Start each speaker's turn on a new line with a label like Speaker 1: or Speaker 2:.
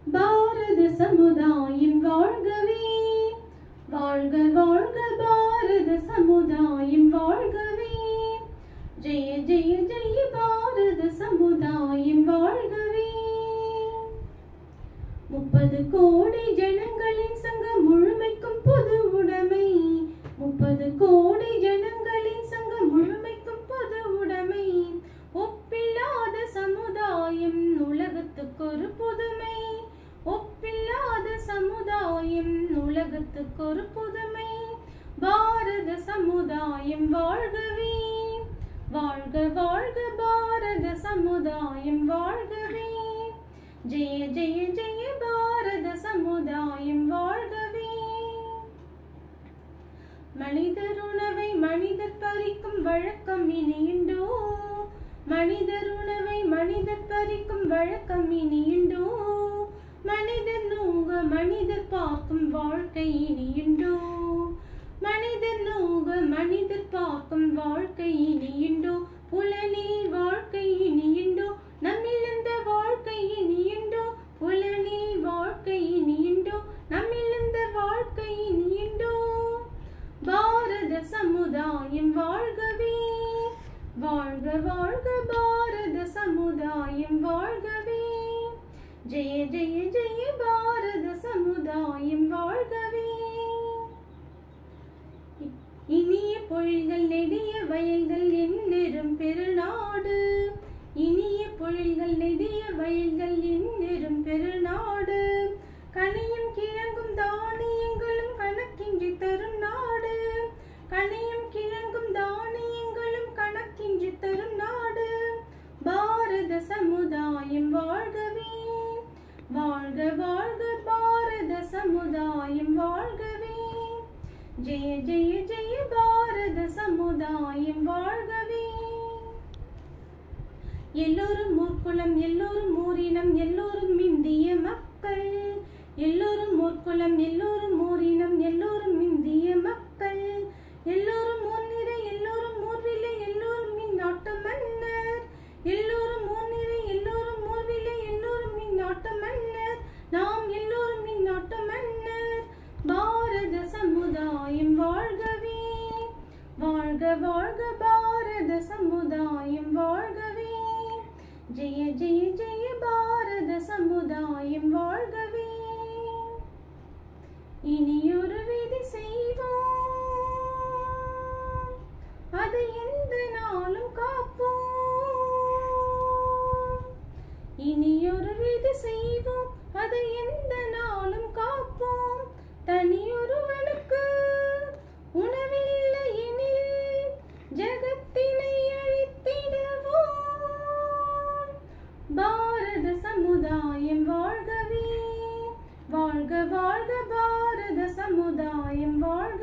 Speaker 1: பாரத சமுதாயம் வாழ்கவே வாழ்க வாழ்க பாரத சமுதாயம் வாழ்கவே ஜெய ஜெய ஜெய பாரத சமுதாயம் வாழ்கவே முப்பது கோடி ஜனங்களின் சங்கம் முழுமைக்கும் பொது உடைமை முப்பது கோடி ஜனங்களின் சங்கம் முழுமைக்கும் பொது உடைமை ஒப்பில்லாத சமுதாயம் உலகத்துக்கு ஒரு புதுமை ஒப்பில்லாத சமுதாயம் உலகத்துக்கு ஒரு புதுமை பாரத சமுதாயம் வாழ்கவே வாழ்க வாழ்க பாரத சமுதாயம் வாழ்கவே ஜெய ஜெய ஜெய பாரத சமுதாயம் வாழ்கவே மனிதர் உணவை மனிதர் பறிக்கும் வழக்கம் இனியுண்டோ மனிதர் உணவை மனிதர் பறிக்கும் வழக்கம் இனியுண்டோ மனிதர் நோங்க மனிதர் பார்க்கும் வாழ்க்கை இனியுண்டோ மனிதர் நோங்க மனிதர் பார்க்கும் வாழ்க்கை இனியுண்டோ புலனில் வாழ்க்கை இனியுண்டோ நம்மில் இந்த வாழ்க்கை இனியுண்டோ புலனில் வாழ்க்கை இனியுண்டோ நம்மில் இந்த வாழ்க்கை இனியுண்டோ பாரத சமுதாயம் வாழ்கவே வாழ்க வாழ்க பாரத சமுதாயம் வாழ்கவே ஜெய ஜெய ஜெய பாரத சமுதாயம் வாழ்கவே இனிய பொழில்கள் நெடிய வயல்கள் என்னெரும் பெருநாடு இனிய பொழில்கள் நெடிய வயல்கள் என்னெரும் பெருநாடு கனியும் கிழங்கும் தானியங்களும் கணக்கின்றி தரும் நாடு கனியும் கிழங்கும் தானியங்களும் கணக்கின்றி தரும் நாடு பாரத சமுதாயம் வாழ்கவே வாழ்க வாழ்க பாரத சமுதாயம் வாழ்கவே ஜெய ஜெய ஜெய பாரத சமுதாயம் வாழ்கவே எல்லோரும் ஊர்க்குலம் எல்லோரும் ஊரினம் எல்லோரும் இந்திய மக்கள் எல்லோரும் ஊர்க்குலம் எல்லோரும் ஊரினம் எல்லோரும் இந்திய மக்கள் எல்லோரும் ஊர்நிறை எல்லோரும் ஊர்விலை எல்லோரும் இந்நாட்டு மன்னர் எல்லோரும் ஊர்நிறை எல்லோரும் ஊர்விலை எல்லோரும் இந்நாட்டு மன்னர் நாம் எல்லோரும் இந்நாட்டு மன்னர் பாரத சமுதாயம் வாழ்கவே வாழ்க வாழ்க பாரத சமுதாயம் வாழ்கவே ஜெய ஜெய ஜெய பாரத சமுதாயம் வாழ்கவே இனியொரு விதி செய்வோம் அதை எந்த நாளும் காப்போம் இனியொரு விதி செய்வோம் அதை எந்த நாளும் காப்போம் தனியொருவனுக்கு உணவில்லை எனில் ஜகத்தினை அழித்திடுவோம் பாரத சமுதாயம் வாழ்கவே வாழ்க வாழ்க பாரத சமுதாயம் வாழ்க